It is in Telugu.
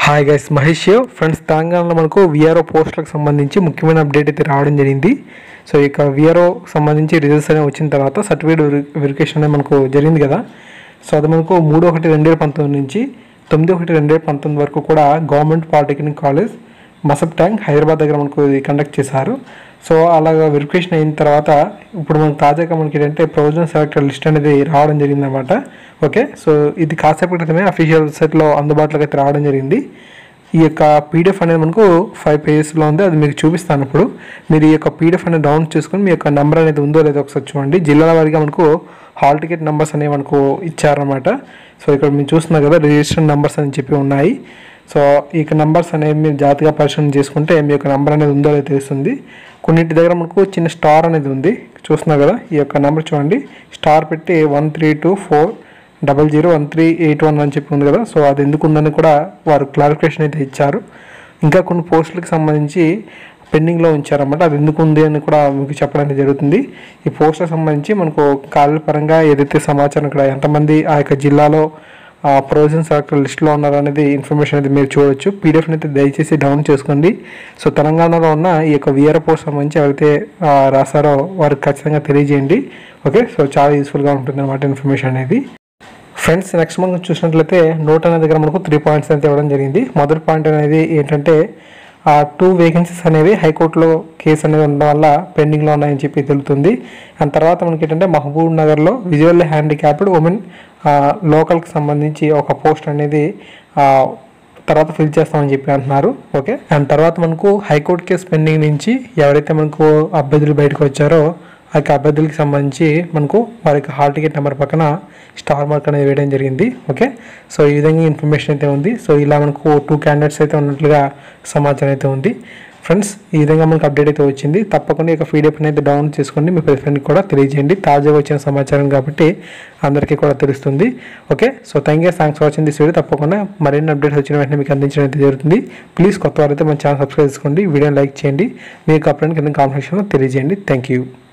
హాయ్ గైస్ మహేష్ ఫ్రెండ్స్ తెలంగాణలో మనకు విఆర్ఓ పోస్టులకు సంబంధించి ముఖ్యమైన అప్డేట్ అయితే రావడం జరిగింది సో ఇక విఆర్ఓ సంబంధించి రిజల్ట్స్ అనేవి వచ్చిన తర్వాత సర్టిఫికేట్ వెరిఫికేషన్ అనేది మనకు జరిగింది కదా సో అది మనకు మూడు ఒకటి రెండు వేల పంతొమ్మిది నుంచి తొమ్మిది ఒకటి రెండు వేల పంతొమ్మిది వరకు కూడా government polytechnic college Masab tank Hyderabad దగ్గర మనకు ఇది కండక్ట్ చేశారు సో అలాగా వెరిఫికేషన్ అయిన తర్వాత ఇప్పుడు మనకు తాజాగా మనకి ఏంటంటే ప్రొవిజనల్ సెలెక్టర్ లిస్ట్ అనేది రావడం జరిగిందన్నమాట ఓకే సో ఇది కాసేపు క్రితమే అఫీషియల్ వెబ్సైట్లో అందుబాటులోకి అయితే రావడం జరిగింది ఈ యొక్క పీడిఎఫ్ అనేది మనకు ఫైవ్ పేజెస్లో ఉంది అది మీకు చూపిస్తాను ఇప్పుడు మీరు ఈ యొక్క పీడిఎఫ్ అనేది డౌన్లోడ్ చేసుకొని మీ యొక్క నెంబర్ అనేది ఉందో లేదో ఒకసారి చూడండి జిల్లాల వారీగా మనకు హాల్ టికెట్ నెంబర్స్ అనేవి మనకు ఇచ్చారన్నమాట సో ఇక్కడ మీరు చూస్తున్నారు కదా రిజిస్ట్రేషన్ నెంబర్స్ అని చెప్పి ఉన్నాయి సో ఈ యొక్క నెంబర్స్ అనేవి మీరు జాగ్రత్తగా పరిశీలన చేసుకుంటే మీ యొక్క నెంబర్ అనేది ఉందో లేదో తెలుస్తుంది కొన్నింటి దగ్గర మనకు చిన్న స్టార్ అనేది ఉంది చూస్తున్నారు కదా ఈ యొక్క నెంబర్ చూడండి స్టార్ పెట్టి one three two four double zero one three eight one అని చెప్పి ఉంది కదా సో అది ఎందుకు ఉందని కూడా వారు క్లారిఫికేషన్ అయితే ఇచ్చారు ఇంకా కొన్ని పోస్టులకు సంబంధించి పెండింగ్లో ఉంచారన్నమాట అది ఎందుకు ఉంది అని కూడా మీకు చెప్పడానికి జరుగుతుంది ఈ పోస్టులకు సంబంధించి మనకు కాలేజీ పరంగా ఏదైతే సమాచారం ఇక్కడ ఎంతమంది ఆ యొక్క జిల్లాలో ప్రొవిజన్ సెలెక్టర్ లిస్ట్లో ఉన్నారనేది ఇన్ఫర్మేషన్ అయితే మీరు చూడొచ్చు పీడిఎఫ్ని అయితే దయచేసి డౌన్ చేసుకోండి సో తెలంగాణలో ఉన్న ఈ యొక్క విఆర్ పోస్ట్ సంబంధించి ఎవరైతే ఆ, రాశారో వారికి ఖచ్చితంగా తెలియజేయండి ఓకే సో చాలా యూస్ఫుల్గా ఉంటుంది అనమాట ఇన్ఫర్మేషన్ అనేది ఫ్రెండ్స్ నెక్స్ట్ మనం చూసినట్లయితే నోట్ అనే దగ్గర మనకు త్రీ పాయింట్స్ అయితే ఇవ్వడం జరిగింది మొదటి పాయింట్ అనేది ఏంటంటే ఆ టూ వేకెన్సీస్ అనేవి హైకోర్టులో కేసు అనేది ఉండడం వల్ల పెండింగ్లో ఉన్నాయని చెప్పి తెలుస్తుంది అండ్ తర్వాత మనకి ఏంటంటే మహబూబ్ నగర్లో విజువల్ హ్యాండిక్యాప్డ్ ఉమెన్ లోకల్కి సంబంధించి ఒక పోస్ట్ అనేది ఆ, తర్వాత ఫిల్ చేస్తామని చెప్పి అంటున్నారు ఓకే అండ్ తర్వాత మనకు హైకోర్టు కేసు పెండింగ్ నుంచి ఎవరైతే మనకు అభ్యర్థులు బయటకు వచ్చారో ఆ యొక్క అభ్యర్థులకి సంబంధించి మనకు వారి యొక్క హాల్ టికెట్ నెంబర్ పక్కన స్టార్ మార్క్ అనేది వేయడం జరిగింది ఓకే సో ఈ విధంగా ఇన్ఫర్మేషన్ అయితే ఉంది సో ఇలా మనకు టూ క్యాండిడేట్స్ అయితే ఉన్నట్లుగా సమాచారం అయితే ఉంది ఫ్రెండ్స్ ఈ విధంగా మనకు అప్డేట్ అయితే వచ్చింది తప్పకుండా ఈ యొక్క పీడిఎఫ్ అనేది డౌన్లోడ్ చేసుకోండి మీ ఫ్రెండ్కి కూడా తెలియజేయండి తాజాగా వచ్చిన సమాచారం కాబట్టి అందరికీ కూడా తెలుస్తుంది okay so thank you thanks for watching this video తప్పకుండా మరిన్ని అప్డేట్స్ వచ్చిన వెంటనే మీకు అందించడం అయితే జరుగుతుంది ప్లీజ్ కొత్త వారైతే మన ఛానల్ సబ్స్క్రైబ్ చేసుకోండి వీడియోని లైక్ చేయండి మీకు అప్డేట్ కింద కాన్ఫర్మేషన్లో తెలియజేయండి థ్యాంక్ యూ